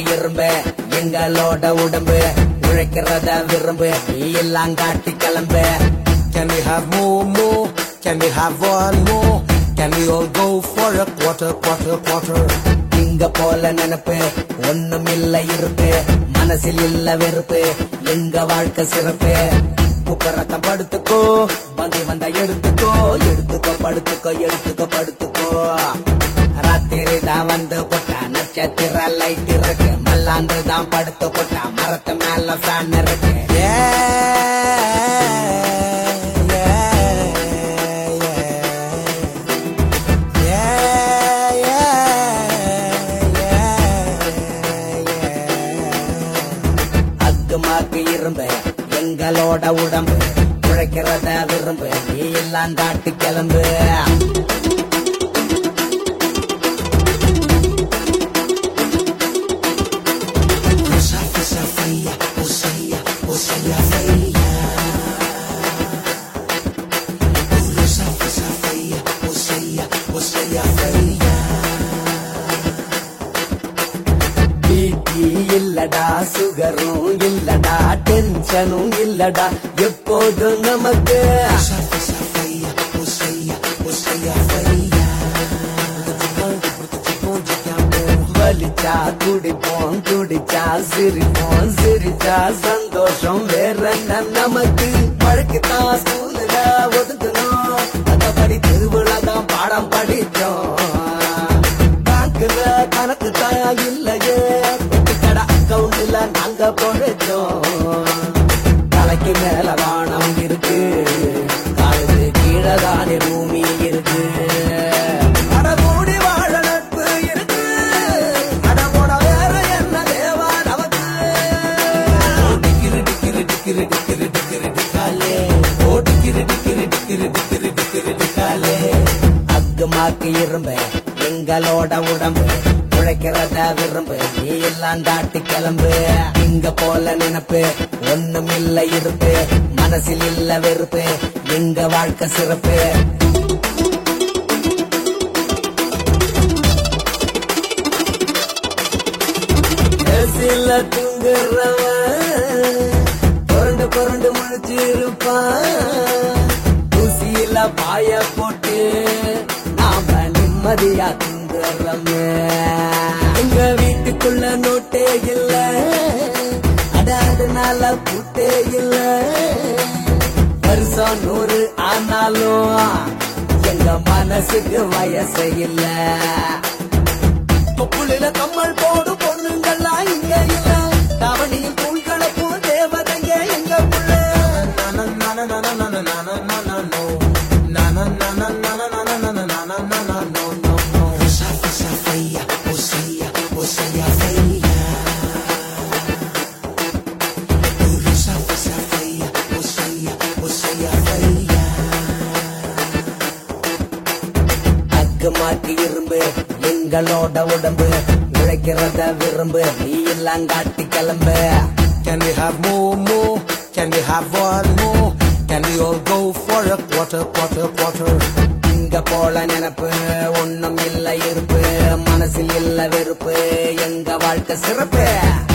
இரும்பு எங்களோட உடம்பு உழைக்கிறத விரும்பு நீ எல்லாம் காட்டி கிளம்பு Can we have more, more? Can we have one more? Can we all go for a quarter, quarter, quarter? இங்க போல நினைப்பு ஒண்ணும் இல்ல இருப்பு மனசில் இல்ல வெறுப்பு எங்க வாழ்க்கை சிறப்பு குப்பரத்தம் படுத்துக்கோ வந்து வந்தா எடுத்துக்கோ எடுத்துக்கோ படுத்துக்கோ எடுத்துக்கோ படுத்துக்கோ ராத்திரி தான் வந்து போட்டா நட்சத்திர லைட் இருக்கு மல்லாந்து தான் படுத்து போட்டா மரத்து மேல ஃபேன் இருக்கு Yeah, yeah, yeah, yeah, yeah, yeah. அக்குமாக்கு இரும்பு எங்களோட உடம்பு உழைக்கிறத விரும்பு நீ எல்லாம் காட்டி கிளம்பு பிபி இல்லடா சுகரும் இல்லடா டென்ஷனும் இல்லடா எப்போதும் நமக்கு வலிச்சா குடிப்போம் குடிச்சா சிரிப்போம் சிரிச்சா சந்தோஷம் வேற என்ன நமக்கு பழக்குதான் ஸ்கூல்ல ஒதுக்கணும் அதபடி திருவிழா தான் பாடம் படிச்சோம் பேங்க்ல கணக்கு தான் இல்லையே கடை அக்கவுண்ட்ல நாங்க பொழைச்சோம் தலைக்கு மேல வானம் இருக்கு காலுக்கு கீழே தானே பூமி இருக்கு அட மூடி வாழ நட்பு இருக்கு அட போட வேற என்ன தேவா நமக்கு டிக்கிரு டிக்கிரு டிக்கிரு டிக்கிரு டிக்கிரு டிக்காலே ஓ டிக்கிரு டிக்கிரு டிக்கிரு டிக்கிரு டிக்கிரு டிக்காலே அக்குமாக்கு இரும்பு எங்களோட உடம்பு உழைக்கிறத விரும்பு நீ எல்லாம் தாட்டி கிளம்பு இங்க போல நினைப்பு ஒண்ணும் இல்ல இருப்பு மனசில் இல்ல வெறுப்பு எங்க வாழ்க்கை சிறப்பு சில தூங்குறவன் புரண்டு புரண்டு முழிச்சிருப்பான் ஊசியில பாய போட்டு நாம நிம்மதியா தூங்குறோமே எங்க வீட்டுக்குள்ள நோட்டே இல்ல அட அதனால பூட்டே இல்ல வருஷம் நூறு ஆனாலும் எங்க மனசுக்கு வயசு இல்ல தொப்புளில கம்மல் போடு பொண்ணுங்கள்லாம் இங்க இல்ல தவணியில் தூள் கலப்பும் தேவதைங்க எங்க புள்ள அக்கு மாட்டி இரும்பு எங்களோட உடம்பு உழைக்கிறத விரும்பு நீ எல்லாம் காட்டி கிளம்பு Can we have more, more? Can we have one more? Can we all go for a quarter, quarter, quarter? இங்க போல நினைப்பு ஒண்ணும் இல்ல இருப்பு மனசில் இல்ல வெறுப்பு எங்க வாழ்க்கை சிறப்பு